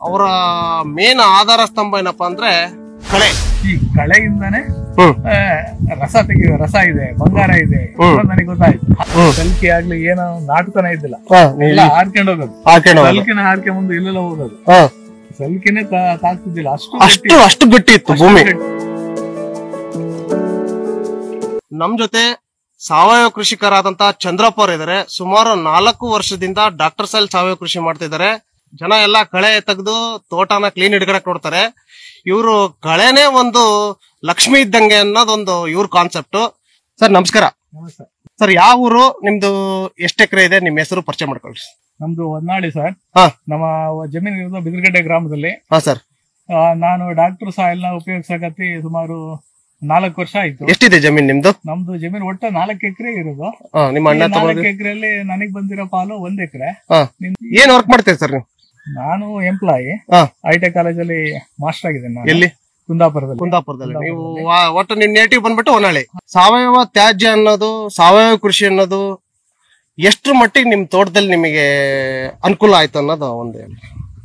ಅವರ ಮೇನ್ ಆಧಾರ ಸ್ತಂಭ ಏನಪ್ಪಾ ಅಂದ್ರೆ ಕಳೆ ಈ ಕಳೆಯಿಂದಾನೆ ಹ್ಮ್ ಆ, ರಸ ತೆಗೆಯುವ ರಸ ಇದೆ ಬಂಗಾರ ಇದೆ ಹ್ಮ್. ಅಂತ ನನಗೆ ಗೊತ್ತಾಯ್ತು ಹ್ಮ್. ಸಲ್ಕಿ ಆಗ್ಲಿ ಏನೋ ನಾಟಕನೇ ಇದ್ದಿಲ್ಲ ಹಾ, ಎಲ್ಲ ನೀಲಿ ಹಾರ್ಕೊಂಡು ಹೋಗೋದು ಹಾಕ್ಯಂಡ್ ಹೋಗೋದು. ಸಲ್ಕಿನ ಹಾರ್ಕೆ ಮುಂದೆ ಇಲ್ಲೆಲ್ಲ ಹೋಗೋದು ಹಾ. ಸಲ್ಕಿನೇ ತಾ- ತಾಗ್ತಿದ್ದಿಲ್ಲ ಅಷ್ಟು ಅಷ್ಟು ಅಷ್ಟು ಗಟ್ಟಿ ಇತ್ತು ಅಷ್ಟು ಭೂಮಿ ಗಟ್ಟಿ. ನಮ್ ಜೊತೆ ಸಾವಯವ ಕೃಷಿಕರಾದಂತ ಚಂದ್ರಪ್ಪ ಅವರು ಇದಾರೆ ಸುಮಾರು ನಾಲ್ಕು ವರ್ಷದಿಂದ ಡಾಕ್ಟರ್ ಸೈಲ್ ಸಾವಯವ ಕೃಷಿ ಮಾಡ್ತಿದ್ದಾರೆ ಜನ ಎಲ್ಲ ಕಳೆ ತೆಗೆದು ತೋಟನ ಕ್ಲೀನ್ ಇಟ್ಕೊಳಕ್ ನೋಡ್ತಾರೆ ಇವರು ಕಳೆನೇ ಒಂದು ಲಕ್ಷ್ಮಿ ಇದ್ದಂಗೆ ಅನ್ನೋದೊಂದು ಇವ್ರ ಕಾನ್ಸೆಪ್ಟ್ ಸರ್ ನಮಸ್ಕಾರ ನಮಸ್ತೆ. ಸರ್ ಯಾವ ಊರು ನಿಮ್ದು ಎಷ್ಟು ಎಕರೆ ಇದೆ ನಿಮ್ ಹೆಸರು ಪರಿಚಯ ಮಾಡ್ಕೊಳ್ರಿ ನಮ್ದು ಹೊನ್ನಾಳಿ ಸರ್ ಹಾ. ನಮ್ಮ ಜಮೀನು ಇರೋದು ಬಿದಿರ್ಗಡ್ಡೆ ಗ್ರಾಮದಲ್ಲಿ ಹಾ ಸರ್ ಆ, ನಾನು ಡಾಕ್ಟರ್ ಸಾಯಿಲ್ ನ ಉಪಯೋಗಿಸಕತ್ತಿ ಸುಮಾರು ನಾಲ್ಕು ವರ್ಷ ಆಯ್ತು ಎಷ್ಟಿದೆ ಜಮೀನ್ ನಿಮ್ದು ನಮ್ದು ಜಮೀನು ಒಟ್ಟು ನಾಲ್ಕು ಎಕರೆ ಇರೋದು ಹಾ, ನಿಮ್ಮ ಅಣ್ಣ ನಾಲ್ಕು ತಗೊಂಡು ಎಕರೆಯಲ್ಲಿ ನನಗ್ ಬಂದಿರೋ ಪಾಲು ಒಂದ್ ಎಕರೆ ಹಾ. ಏನ್ ವರ್ಕ್ ಮಾಡ್ತೀರಿ ಸರ್ ನೀವು ನಾನು ಎಂಪ್ಲಾಯಿ ಹಾ. ಐಟೆ ಕಾಲೇಜಲ್ಲಿ ಮಾಸ್ಟರ್ ಆಗಿದ್ದೇನೆ ನಾನು ಎಲ್ಲಿ ಕುಂದಾಪುರದಲ್ಲಿ ಕುಂದಾಪುರದಲ್ಲಿ ನೀವು ವಾ- ಒಟ್ಟು ನಿಮ್ ನೇಟಿವ್ ಬಂದ್ಬಿಟ್ಟು ಹೊನ್ನಾಳಿ ಸಾವಯವ ತ್ಯಾಜ್ಯ ಅನ್ನೋದು ಸಾವಯವ ಕೃಷಿ ಅನ್ನೋದು ಎಷ್ಟ್ರ ಮಟ್ಟಿಗೆ ನಿಮ್ ತೋಟದಲ್ಲಿ ನಿಮಗೆ ಅನುಕೂಲ ಆಯ್ತು ಅನ್ನೋದು ಒಂದು ಹೇಳಿ.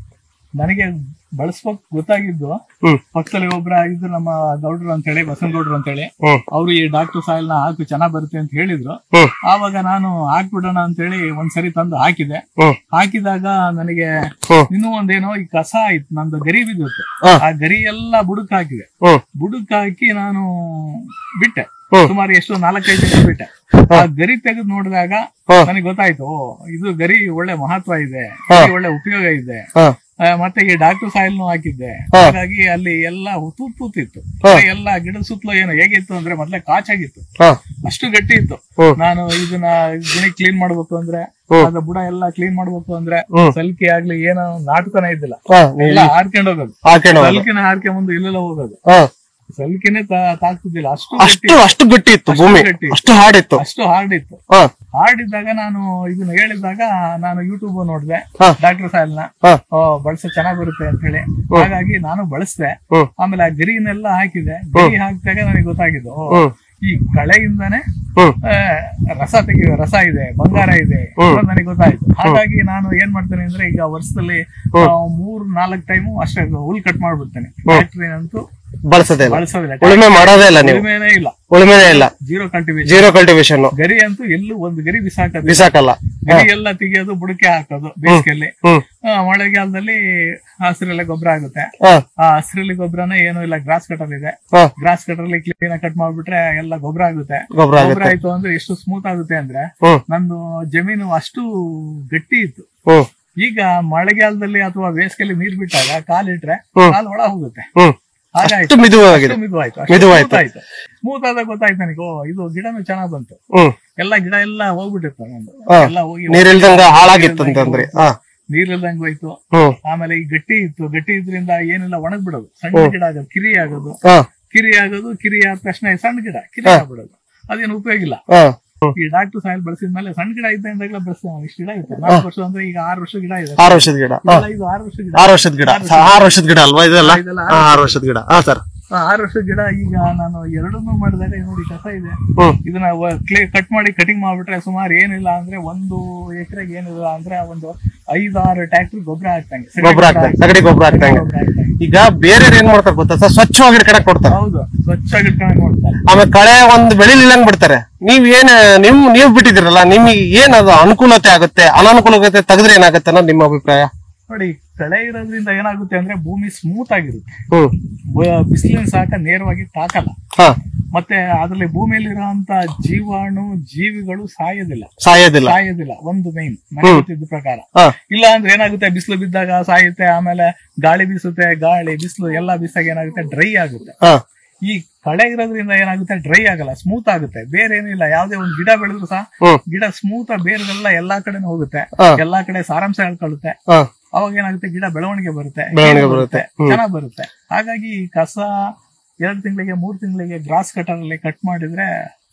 ನನಗೆ ಬಳಸ್ಬೇಕು ಗೊತ್ತಾಗಿದ್ದು ಹ್ಮ್ ಪಕ್ಕದಲ್ಲಿ ಒಬ್ರ ಆಗಿದ್ದು ನಮ್ಮ ಗೌಡ್ರು ಅಂತ ಹೇಳಿ ಬಸನಗೌಡ್ರು ಅಂತ ಹೇಳಿ ಹ್ಮ್ ಅವ್ರು ಈ ಡಾಕ್ಟರ್ ಸಾಯಿಲ್ ನ ಹಾಕು ಚೆನ್ನಾಗ್ ಬರುತ್ತೆ ಅಂತ ಹೇಳಿದ್ರು ಹ್ಮ್ ಆವಾಗ ನಾನು ಹಾಕ್ಬಿಡೋಣ ಅಂತ ಹೇಳಿ ಒಂದ್ಸರಿ ತಂದು ಹಾಕಿದೆ ಹ್ಮ್ ಹಾಕಿದಾಗ ನನಗೆ ಹ್ಮ್ ಇನ್ನೂ ಒಂದೇನೋ ಈ ಕಸ ಆಯ್ತು ನಂದು ಗರಿ ಬಿದ್ದಿತ್ತು ಹಾ. ಆ ಗರಿ ಎಲ್ಲ ಬುಡಕ್ ಹಾಕಿದೆ ಹ್ಮ್ ಬುಡಕ್ ಹಾಕಿ ನಾನು ಬಿಟ್ಟೆ ಹ್ಮ್. ಸುಮಾರು ಎಷ್ಟು ನಾಲ್ಕೈದು ದಿವಸ ಬಿಟ್ಟೆ ಆ ಗರಿ ತೆಗೆದು ನೋಡಿದಾಗ ಹಾ. ನನಗೆ ಗೊತ್ತಾಯ್ತು ಓ, ಇದು ಗರಿ ಒಳ್ಳೆ ಮಹತ್ವ ಇದೆ ಹಾ. ಗರಿ ಒಳ್ಳೆ ಉಪಯೋಗ ಇದೆ ಹಾ ಆ, ಮತ್ತೆ ಈ ಡಾಕ್ಟರ್ ಸಾಯಿಲ್ನು ಹಾಕಿದ್ದೆ ಹಾ. ಹಾಗಾಗಿ ಅಲ್ಲಿ ಎಲ್ಲ ತೂತ್ ತೂತಿತ್ತು ಹಾ. ಎಲ್ಲ ಗಿಡದ ಸುತ್ತಲೂ ಏನು ಹೇಗಿತ್ತು ಅಂದ್ರೆ ಮೊದ್ಲೇ ಕಾಚಾಗಿತ್ತು ಹಾ ಅಷ್ಟು ಗಟ್ಟಿ ಇತ್ತು ಹ್ಮ್. ನಾನು ಇದನ್ನ ಗುಣಿ ಕ್ಲೀನ್ ಮಾಡ್ಬೇಕು ಅಂದ್ರೆ ಹ್ಮ್. ಅದ ಬುಡ ಎಲ್ಲ ಕ್ಲೀನ್ ಮಾಡ್ಬೇಕು ಅಂದ್ರೆ ಹ್ಮ್. ಸಲ್ಕಿ ಆಗ್ಲಿ ಏನೋ ನಾಟಕನೇ ಇದ್ದಿಲ್ಲ ಹಾ ಎಲ್ಲ ನೀಲಿ ಹಾರ್ಕೊಂಡು ಹೋಗೋದು ಹಾಕ್ಯಂಡ್ ಹೋಗೋದು. ಸಲ್ಕಿನ ಹಾರ್ಕೆ ಮುಂದೆ ಇಲ್ಲೆಲ್ಲ ಹೋಗೋದು ಹಾ ಸಲ್ಕಿನೇ ತಾ- ತಾಗ್ತಿದ್ದಿಲ್ಲ ಅಷ್ಟು ಗಟ್ಟಿ ಅಷ್ಟು ಅಷ್ಟು ಗಟ್ಟಿ ಇತ್ತು ಅಷ್ಟು ಭೂಮಿ ಗಟ್ಟಿ. ಅಷ್ಟು ಹಾಡಿತ್ತು ಅಷ್ಟು ಹಾರ್ಡ್ ಇತ್ತು ಹಾ ಹಾರ್ಡ್ ಇದ್ದಾಗ ನಾನು ಇದನ್ನ ಹೇಳಿದಾಗ ನಾನು ಯೂಟ್ಯೂಬ್ ನೋಡಿದೆ ಹಾ. ಡಾಕ್ಟರ್ ಸಾಯಿಲ್ ನ ಹಾ ಬಳಸ ಚೆನ್ನಾಗ್ ಬರುತ್ತೆ ಅಂತ ಹೇಳಿ ಹಾಗಾಗಿ ನಾನು ಬಳಸ್ದೆ ಹ್ಮ್ ಆಮೇಲೆ ಆ ಗರಿನೆಲ್ಲ ಹಾಕಿದೆ ಗರಿ ಹಾಕಿದಾಗ ನನಗೆ ಗೊತ್ತಾಗಿದ್ದು ಓ, ಹ್ಮ್ ಈ ಕಳೆಯಿಂದಾನೆ ಹ್ಮ್ ಆ, ರಸ ತೆಗೆಯುವ ರಸ ಇದೆ ಬಂಗಾರ ಇದೆ ಅಂತ ನನಗೆ ಗೊತ್ತಾಯ್ತು ಹಾಗಾಗಿ ನಾನು ಏನ್ ಮಾಡ್ತೇನೆ ಅಂದ್ರೆ ಈಗ ವರ್ಷದಲ್ಲಿ ಆ, ಮೂರ್ ನಾಲ್ಕ್ ಟೈಮು ಅಷ್ಟೇ ಹುಲ್ ಕಟ್ ಮಾಡ್ಬಿಡ್ತೇನೆ ಫ್ಯಾಕ್ಟ್ರಿ ಅಂತೂ ಬಳಸದೇ ಇಲ್ಲ ಬಳಸೋದಿಲ್ಲ ಉಳುಮೆ ಮಾಡೋದೇ ಇಲ್ಲ ನೀವು ಉಳುಮೆನೇ ಇಲ್ಲ ಉಳುಮೆನೇ ಇಲ್ಲ ಜೀರೋ ಕಲ್ಟಿವೇಶನ್ ಜೀರೋ ಕಲ್ಟಿವೇಶನ್ ಗರಿ ಅಂತೂ ಎಲ್ಲೂ ಒಂದು ಗರಿ ಬಿಸಾಕೋದು ಬಿಸಾಕಲ್ಲ ಗರಿ ಎಲ್ಲ ತೆಗಿಯೋದು ಬುಡಕ್ಕೆ ಹಾಕೋದು ಬೇಸಿಗೆಯಲ್ಲಿ ಹ್ಮ್ ಆ, ಮಳೆಗಾಲದಲ್ಲಿ ಹಸಿರೆಲೆ ಗೊಬ್ಬರ ಆಗುತ್ತೆ ಹಾ ಆ ಹಸಿರೆಲೆ ಗೊಬ್ಬರನ ಏನು ಇಲ್ಲ ಗ್ರಾಸ್ ಕಟರ್ ಇದೆ ಹಾ ಗ್ರಾಸ್ ಕಟರ್ಲಿ ಕ್ಲೀನ್ ಕಟ್ ಮಾಡ್ಬಿಟ್ರೆ ಎಲ್ಲ ಗೊಬ್ಬರ ಆಗುತ್ತೆ ಗೊಬ್ಬರ ಗೊಬ್ಬರ ಆಗುತ್ತೆ ಆಯ್ತು ಅಂದ್ರೆ ಎಷ್ಟು ಸ್ಮೂತ್ ಆಗುತ್ತೆ ಅಂದ್ರೆ ಹ್ಮ್ ನಂದು ಜಮೀನು ಅಷ್ಟು ಗಟ್ಟಿ ಇತ್ತು ಹ್ಮ್ ಈಗ ಮಳೆಗಾಲದಲ್ಲಿ ಅಥವಾ ಬೇಸಿಗೆಯಲ್ಲಿ ನೀರ್ ಬಿಟ್ಟಾಗ ಕಾಲಿಟ್ರೆ ಹ್ಮ್. ಕಾಲು ಒಳ ಹೋಗುತ್ತೆ ಹ್ಮ್ ಹಾಗಾಯ್ತು ಅಷ್ಟು ಮಿದುವಾಗಿದೆ ಅಷ್ಟು ಮಿದುವಾಯ್ತು ಮಿದುವಾಯ್ತು. ಆಯ್ತು ಸ್ಮೂತ್ ಆದಾಗ ಗೊತ್ತಾಯ್ತು ನನಗೆ ಓ ಇದು ಗಿಡನು ಚೆನ್ನಾಗ್ ಬಂತು ಹ್ಮ್ ಎಲ್ಲ ಗಿಡ ಎಲ್ಲ ಹೋಗ್ಬಿಟ್ಟಿತ್ತು ನಂದು ಹಾ. ಎಲ್ಲ ಹೋಗಿ ನೀರಿಲ್ದಂಗ ಹಾಳಾಗಿತ್ತು ಅಂತಂದ್ರಿ ಹಾ ನೀರಿಲ್ದಂಗ್ ಹೋಯ್ತು ಹ್ಮ್ ಆಮೇಲೆ ಈ ಗಟ್ಟಿ ಇತ್ತು ಗಟ್ಟಿ ಇದ್ರಿಂದ ಏನೆಲ್ಲ ಒಣಗ್ ಬಿಡೋದು ಸಣ್ಣ ಗಿಡ ಆಗೋದು ಕಿರಿ ಆಗೋದು ಹಾ ಕಿರಿ ಆಗೋದು ಕಿರಿ ಆದ ತಕ್ಷಣ ಸಣ್ಣ ಗಿಡ ಕಿರಿ ಆಗ್ಬಿಡೋದು ಅದೇನು ಉಪಯೋಗ ಇಲ್ಲ ಹಾ ಈ ಡಾಕ್ಟರ್ ಸಾಯಿಲ್ ಬಳಸಿದ್ಮೇಲೆ ಸಣ್ಣ ಗಿಡ ಇದ್ದಾಗಲೇ ಬಳಸ್ತೀವಿ ನಾವು ಇಷ್ಟು ಗಿಡ ಇತ್ತು ನಾಲ್ಕು ವರ್ಷ ಅಂದ್ರೆ ಈಗ ಆರು ವರ್ಷ ಗಿಡ ಇದೆ ಆರು ವರ್ಷದ ಗಿಡ ಹಾ ಇದೆಲ್ಲ ಇದು ಆರು ವರ್ಷ ಗಿಡ ಆರು ವರ್ಷದ ಗಿಡ ಆರು ವರ್ಷದ ಗಿಡ ಅಲ್ವಾ ಇದೆಲ್ಲ ಇದೆಲ್ಲ ಹಾ, ಆರು ವರ್ಷದ ಗಿಡ ಹಾ ಸರ್ ಆ, ಆರು ವರ್ಷ ಗಿಡ ಈಗ ನಾನು ಎರಡನ್ನೂ ಮಾಡಿದಾಗ ನೋಡಿ ಕಸ ಇದೆ ಹ್ಮ್ ಇದನ್ನ ಕ್ಲೇ ಕಟ್ ಮಾಡಿ ಕಟಿಂಗ್ ಮಾಡ್ಬಿಟ್ರೆ ಸುಮಾರು ಏನಿಲ್ಲ ಅಂದ್ರೆ ಒಂದು ಎಕರೆಗೆ ಏನಿಲ್ಲ ಅಂದ್ರೆ ಒಂದು ಐದಾರು ಟ್ಯಾಕ್ಟರ್ ಗೊಬ್ಬರ ಹಾಕ್ತಂಗೆ ಸಗಣಿ ಗೊಬ್ಬರ ಹಾಕ್ತಾರೆ ಸಗಡಿ ಗೊಬ್ಬರ ಹಾಕ್ತಂಗೆ ಗೊಬ್ಬರ ಹಾಕ್ತಂಗೆ. ಈಗ ಬೇರೆ ಏನ್ ಮಾಡ್ತಾರೆ ಗೊತ್ತಾ ಸರ್ ಸ್ವಚ್ಛವಾಗಿ ಕಡೆ ಕೊಡ್ತಾರೆ ಹೌದು ಸ್ವಚ್ಛಾಗಿ ಇಟ್ಕೊಂಡು ನೋಡ್ತಾರೆ ಆಮೇಲೆ ಕಳೆ ಒಂದು ಬೆಳಿಲಿಲ್ಲಂಗ್ ಬಿಡ್ತಾರೆ ನೀವ್ ಏನ್ ನಿಮ್ ನೀವ್ ಬಿಟ್ಟಿದಿರಲ್ಲ ನಿಮಗೆ ಏನ್ ಅದು ಅನುಕೂಲತೆ ಆಗುತ್ತೆ ಅನಾನುಕೂಲತೆ ತೆಗೆದ್ರೆ ಏನಾಗುತ್ತೆ ಅನ್ನೋದು ನಿಮ್ಮ ಅಭಿಪ್ರಾಯ ನೋಡಿ ಕಳೆ ಇರೋದ್ರಿಂದ ಏನಾಗುತ್ತೆ ಅಂದ್ರೆ ಭೂಮಿ ಸ್ಮೂತ್ ಆಗಿರುತ್ತೆ ಹ್ಮ್ ಬ- ಬಿಸಿಲಿನ ಶಾಖ ನೇರವಾಗಿ ತಾಕಲ್ಲ ಹಾ ಮತ್ತೆ ಅದರಲ್ಲಿ ಭೂಮಿಯಲ್ಲಿರುವಂತ ಜೀವಾಣು ಜೀವಿಗಳು ಸಾಯೋದಿಲ್ಲ ಸಾಯೋದಿಲ್ಲ ಸಾಯೋದಿಲ್ಲ ಒಂದು ಮೈನ್ ನನಗೆ ಗೊತ್ತಿದ್ದ ಪ್ರಕಾರ ಹಾ ಇಲ್ಲ ಅಂದ್ರೆ ಏನಾಗುತ್ತೆ ಬಿಸಿಲು ಬಿದ್ದಾಗ ಸಾಯುತ್ತೆ ಆಮೇಲೆ ಗಾಳಿ ಬೀಸುತ್ತೆ ಗಾಳಿ ಬಿಸಿಲು ಎಲ್ಲಾ ಬೀಸಾಗ ಏನಾಗುತ್ತೆ ಡ್ರೈ ಆಗುತ್ತೆ ಹಾ ಈ ಕಳೆ ಇರೋದ್ರಿಂದ ಏನಾಗುತ್ತೆ ಡ್ರೈ ಆಗಲ್ಲ ಸ್ಮೂತ್ ಆಗುತ್ತೆ ಬೇರೆ ಏನಿಲ್ಲ ಯಾವ್ದೇ ಒಂದು ಗಿಡ ಬೆಳೆದ್ರು ಸಹ ಹ್ಮ್ ಗಿಡ ಸ್ಮೂತ್ ಬೇರೆಲ್ಲ ಎಲ್ಲಾ ಕಡೆನೂ ಹೋಗುತ್ತೆ ಹಾ. ಎಲ್ಲಾ ಕಡೆ ಸಾರಾಂಶ ಹೇಳ್ಕೊಳ್ಳುತ್ತೆ ಹಾ ಅವಾಗ ಏನಾಗುತ್ತೆ ಗಿಡ ಬೆಳವಣಿಗೆ ಬರುತ್ತೆ ಬೆಳವಣಿಗೆ ಹೀಗೆ ಬರುತ್ತೆ. ಹ್ಮ್. ಚೆನ್ನಾಗ್ ಬರುತ್ತೆ ಹಾಗಾಗಿ ಈ ಕಸ ಎರಡ್ ತಿಂಗಳಿಗೆ ಮೂರ್ ತಿಂಗಳಿಗೆ ಗ್ರಾಸ್ ಕಟರ್ ಅಲ್ಲಿ ಕಟ್ ಮಾಡಿದ್ರೆ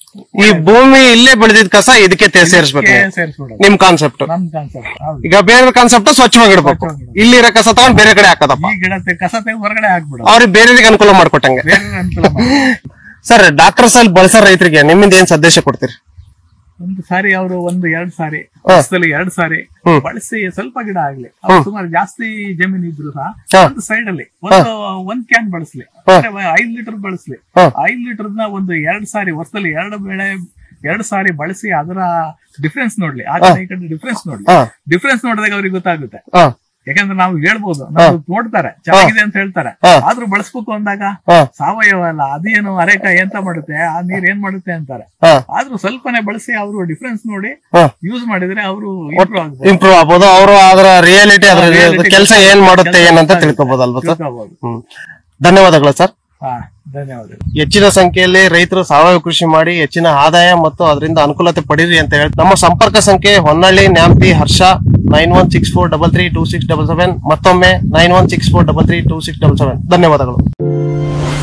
ಈ ಭೂಮಿ ಇಲ್ಲೇ ಬೆಳೆದಿದ್ ಕಸ ಇದಕ್ಕೆ ತೆ- ಸೇರಿಸ್ಬೇಕು ನೀವು. ಸೇರಿಸ್ಬಿಡೋದು ನಿಮ್ ಕಾನ್ಸೆಪ್ಟ್ ನಮ್ ಕಾನ್ಸೆಪ್ಟ್ ಹೌದು ಈಗ ಬೇರೆ ಕಾನ್ಸೆಪ್ಟ್ ಸ್ವಚ್ಛವಾಗಿಡ್ಬೇಕು ಸ್ವಚ್ಛವಾಗಿಡ್ಬೇಕು. ಇಲ್ಲಿರೋ ಕಸ ತಗೊಂಡ್ ಬೇರೆ ಕಡೆ ಹಾಕೋದಪ್ಪ ಈ ಗಿಡ ತೆ- ಕಸ ತೆಗೆದು ಹೊರಗಡೆ ಹಾಕ್ಬಿಡೋದು ಅವ್ರಿಗೆ ಬೇರೆಯವ್ರಿಗೆ ಅನುಕೂಲ ಮಾಡ್ಕೊಟ್ಟಂಗೆ ಬೇರೆ ಅನುಕೂಲ ಮಾಡಿ. ಸರ್ ಡಾಕ್ಟರ್ ಸಲ್ ಬಳಸೋ ರೈತರಿಗೆ ನಿಮ್ಮಿಂದ ಏನ್ ಸಂದೇಶ ಕೊಡ್ತೀರಿ ಒಂದು ಸಾರಿ ಅವರು ಒಂದು ಎರಡ್ ಸಾರಿ ಹಾ. ವರ್ಷದಲ್ಲಿ ಎರಡ್ ಸಾರಿ ಹ್ಮ್. ಬಳಸಿ ಸ್ವಲ್ಪ ಗಿಡ ಆಗ್ಲಿ ಅವ್ರು ಸುಮಾರು ಜಾಸ್ತಿ ಜಮೀನ್ ಇದ್ರು ಸಹ ಹಾ. ಒಂದು ಸೈಡ್ ಅಲ್ಲಿ ಒಂದು ಒಂದ್ ಕ್ಯಾನ್ ಬಳಸ್ಲಿ ಹಾ. ಅಂದ್ರೆ ಐದ್ ಲೀಟರ್ ಬಳಸ್ಲಿ ಹಾ. ಐದ್ ಲೀಟರ್ ನ ಒಂದು ಎರಡ್ ಸಾರಿ ವರ್ಷದಲ್ಲಿ ಎರಡು ಬೆಳೆ ಎರಡ್ ಸಾರಿ ಬಳಸಿ ಅದರ ಡಿಫ್ರೆನ್ಸ್ ನೋಡ್ಲಿ ಆ ಕಡೆ ಈ ಕಡೆ ಡಿಫ್ರೆನ್ಸ್ ನೋಡ್ಲಿ ಹಾ ಡಿಫ್ರೆನ್ಸ್ ನೋಡಿದಾಗ ಅವ್ರಿಗೆ ಗೊತ್ತಾಗುತ್ತೆ ಹಾ ಯಾಕಂದ್ರೆ ನಾವು ಹೇಳ್ಬೋದು ನಾವು ನೋಡ್ತಾರೆ ಚೆನ್ನಾಗಿದೆ ಅಂತ ಹೇಳ್ತಾರೆ ಹಾ. ಆದ್ರೂ ಬಳಸ್ಬೇಕು ಅಂದಾಗ ಹಾ ಸಾವಯವ ಅಲ್ಲ ಅದೇನು ಅರೇಕ ಎಂತ ಮಾಡುತ್ತೆ ಆ ನೀರ್ ಏನ್ ಮಾಡುತ್ತೆ ಅಂತಾರೆ ಹಾ ಆದ್ರೂ ಸ್ವಲ್ಪನೇ ಬಳಸಿ ಅವರು ಡಿಫ್ರೆನ್ಸ್ ನೋಡಿ ಹಾ ಯೂಸ್ ಮಾಡಿದ್ರೆ ಅವರು ಇಂಪ್ರೂವ್ ಆಗ್ಬೋದು ಇಂಪ್ರೂವ್ ಆಗ್ಬೋದು ಅವರು ಅದರ ರಿಯಾಲಿಟಿ ಅದ್ರ reality ಕೆಲಸ ಏನ್ ಮಾಡುತ್ತೆ ಕೆಲ್ಸ ಏನಂತ ಗೊತ್ತಾಗುತ್ತೆ. ತಿಳ್ಕೊಬೋದಲ್ವಾ ಸರ್ ತಿಳ್ಕೊಬೋದು. ಹ್ಮ್ ಧನ್ಯವಾದಗಳು ಸರ್ ಹಾ ಧನ್ಯವಾದಗಳು ಹೆಚ್ಚಿನ ಸಂಖ್ಯೆಯಲ್ಲಿ ರೈತರು ಸಾವಯವ ಕೃಷಿ ಮಾಡಿ ಹೆಚ್ಚಿನ ಆದಾಯ ಮತ್ತು ಅದರಿಂದ ಅನುಕೂಲತೆ ಪಡೀರಿ ಅಂತ ಹೇಳಿ ನಮ್ಮ ಸಂಪರ್ಕ ಸಂಖ್ಯೆ Honnalli Nyamathi Harsha nine one six four double three two six double seven ಮತ್ತೊಮ್ಮೆ nine one six four double three two six double seven ಧನ್ಯವಾದಗಳು